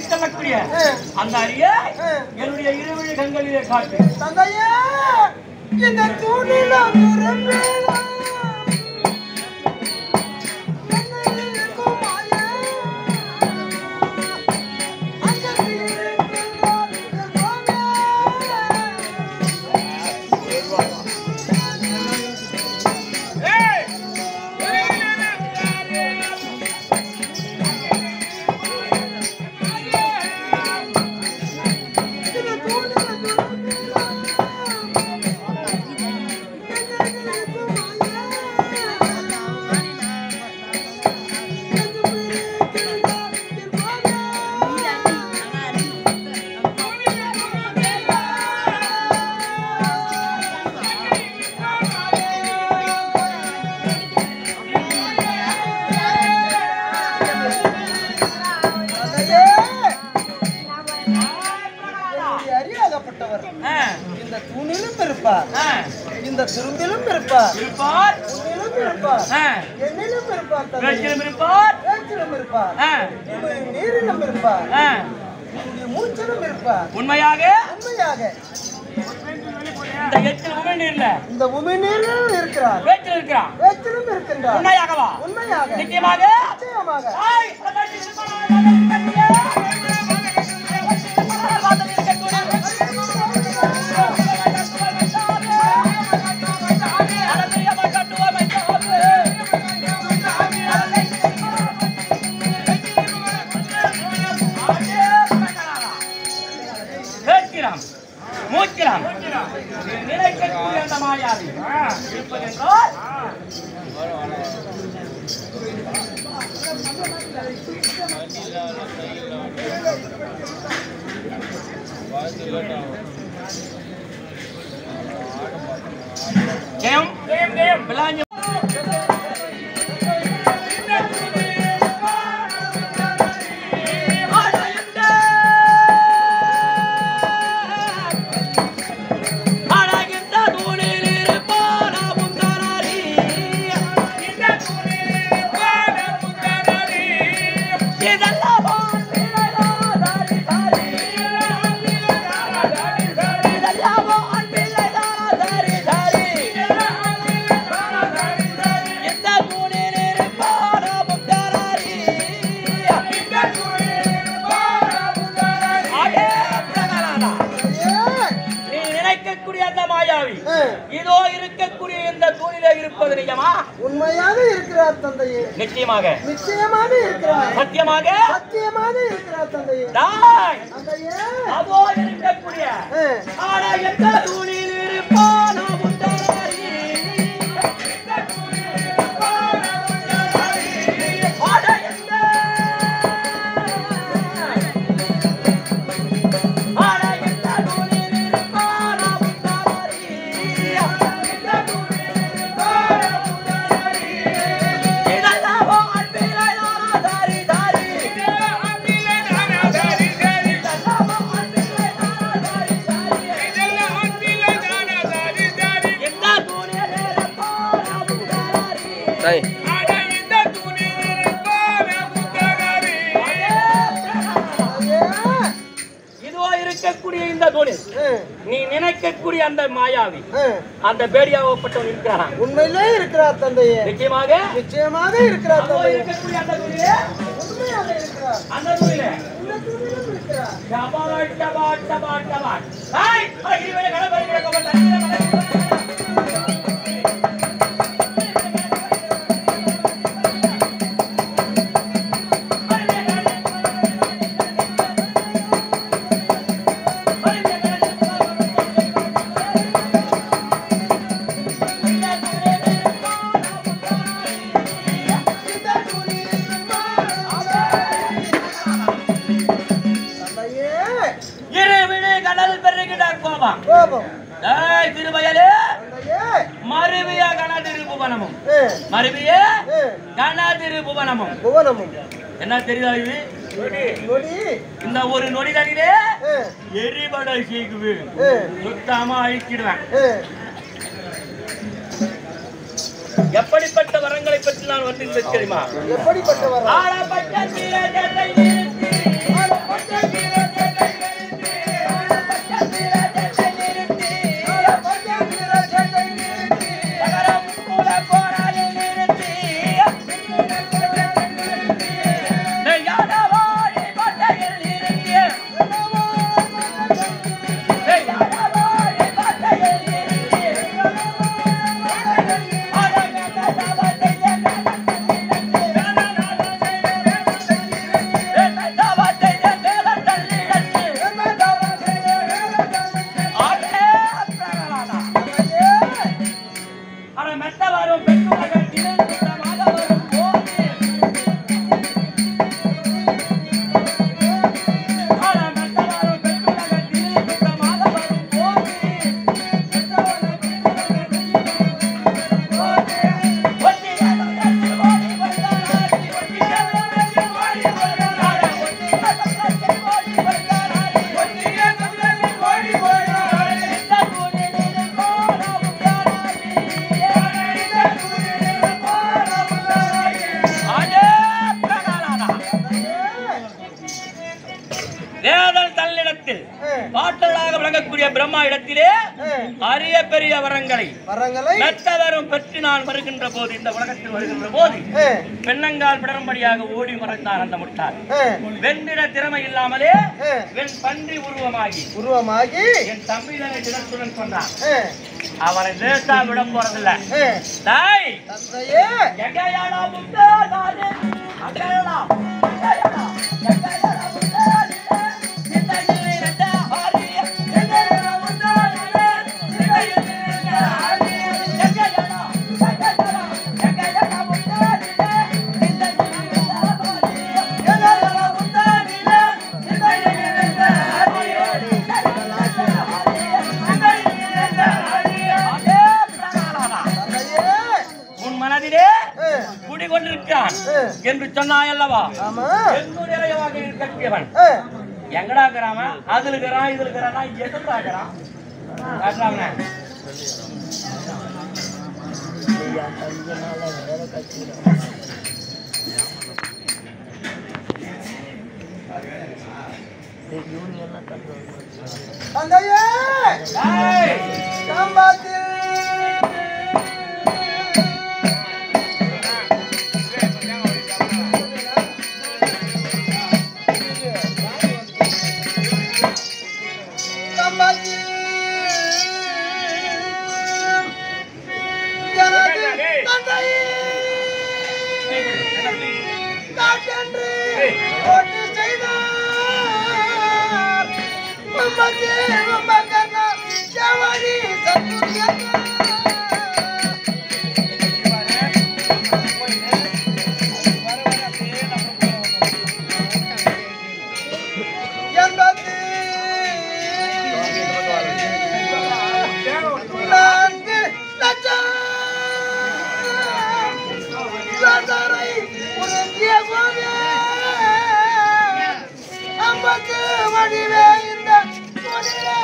சொல்லக்கூடிய ஆ. அந்த அரிய ஆ. என்னுடைய இருவிழி கண்களிலே காட்டு தந்தையே இந்த தூணில துறந்தேனா அறியாதப்பட்டவர் ஆ, இந்த தூணிலும் இருப்பார் ஆ. இந்த துரும்பிலும் இருப்பார் இருப்பார் உன்னிலும் இருப்பார் ஆ. என்னிலும் இருப்பார் தந்தையே. பேச்சிலும் இருப்பார் பேச்சிலும் இருப்பார் ஆ, உன்னுடைய நீரிலும் இருப்பார் ஆ. உன்னுடைய மூச்சிலும் இருப்பார் உண்மையாக உண்மையாக இந்த எச்சில் உமிழ் இல்ல இந்த உமை நீரிலும் இருக்கிறார் பேச்சில் இருக்கிறான் பேச்சிலும் இருக்கின்றார் உண்மையாகவா உண்மையாக நிச்சயமாக நிச்சயமாக ஆய், பிரகாஷ் இருப்பானா? கேட்கிறான் மூக்கிறான் நினைக்கக்கூடிய அந்த மாயாவி இருப்பதென்றால் ஜெயம் ஜெயம் ஜெயம் விளாஞ்ச நீ நினைக்கக்கூடிய அந்த மாயாவி ஆ, இதோ இருக்கக்கூடிய இந்த தூணிலே இருப்பது நிஜமா உண்மையாக இருக்கிறார் தந்தையே நிச்சயமாக நிச்சயமாக இருக்கிறார் சத்தியமாக சத்தியமாக இருக்கிறார் தந்தையே தாய் தந்தையே அதோ இருக்கக்கூடிய ஆ, ஆனா எந்த தூணில் இருப்பானோ முத்தாரி ஆனா எந்த ஆனா எந்த தூணில் இருப்பானோ முத்தாரி இதெல்லாம் அன்பிலே தாரி தாரி இதெல்லாம் அன்பிலே தாரி தாரி எந்த தூணில் இருப்பானோ முத்தாரி தந்தையே இதோ இருக்கக்கூடிய இந்த தொழில் ஆ, நீ நினைக்கக்கூடிய அந்த மாயாவி ஆ, அந்த பேடியாவப்பட்டவன் இருக்கிறான் உண்மையிலே இருக்கிறார் தந்தையே நிச்சயமாக நிச்சயமாக இருக்கிறார் அதோ தந்தையே இருக்கக்கூடிய அந்த தொழிலே உண்மையாக இருக்கிறார் அந்த தொழிலே இந்த தூணிலும் இருக்கிறார் டபாட் டபாட் டபாட் டபாட் ஹாய் அகிரிவன கணபதி கிடக்கவன் தண்ணீர மலர் தந்தையே இருவிழி கடல் பெருகிடார் கோபம் கோபம் ஏய் திருவயலே தந்தையே மருவிய கணதிரு புவனமும் ஆ, மருவிய ஆ, கணதிரு புவனமும் புவனமும் என்ன தெரியுதா இது நொடி இந்த ஒரு நொடிதனிலே ஆ, எரிபடை செய்குது ஆ, சுத்தமா அழிச்சிடுவேன் ஆ. எப்படிப்பட்ட வரங்களை பற்றி நான் வந்து தெரியுமா எப்படிப்பட்ட வரம் ஆளப்பட்ட சீரகத்தை நிறுத்தி, ஆளப்பட்ட வேதல் தன்னிடத்தில் ஆ, பாட்டலாக விளங்கக்கூடிய பிரம்மா இடத்திலே ஆ. அரிய பெரிய வரங்களை வரங்களை மெத்தவரும் பெற்று நான் வருகின்ற போது இந்த உலகத்தில் வருகின்ற போது ஆ, பெண்ணங்கால் பிடரும்படியாக ஓடி மறைந்தார் அந்த முட்டாள் ஆ, வெண்ணிற திறமை இல்லாமலே ஆ. வெண் பன்றி உருவமாகி உருவமாகி என் தம்பிதனை தினத்துடன் சொன்னான் ஆ, அவரை லேசா விட போறதில்ல ஆ. டேய் தந்தையே எங்கேயாடா முட்டை நானே அங்கேயாடா எங்கேயாடா எங்கேயாடா முட்டை நீனே சிந்தையில் இருந்த ஹரி எங்கேயாடா முட்டை நீனே சிந்தையில் இருந்த ஹரி எங்கேயாடா எங்கேயாடா எங்கேயாடா முட்டை நீனே சிந்தையில் இருந்த ஹரி எங்கேயாடா முட்டை நீனே சிந்தையில் இருந்த ஹரி சிந்தையில் இருந்த ஹரி அதே பிராணாளா தந்தையே உன் மனதிலே ஆ, குடிகொண்டிருக்கிறான் ஆ. என்று சொன்னாய் அல்லவா ஆமா என்னுடையவாக இருக்கக்கூடியவன் ஆ, எங்கடா இருக்கிறான் அவன்? அதுல இருக்கிறான் இதுல இருக்கிறான் எதுடா இருக்கிறான் காட்டுறாங்க தந்தையே ஏய், காம்பாத்தில் காம்பாத்தில் எனது தந்தையே காட்டென்று ஓட்டு செய்தார் உம்மக்கு உம்மக்கண்ணா ஜவரி சத்துரியக்கா என்பது நான்கு லட்சம் சதரை உருங்கிய போதே ஐம்பத்து வடிவே இந்த கொடியே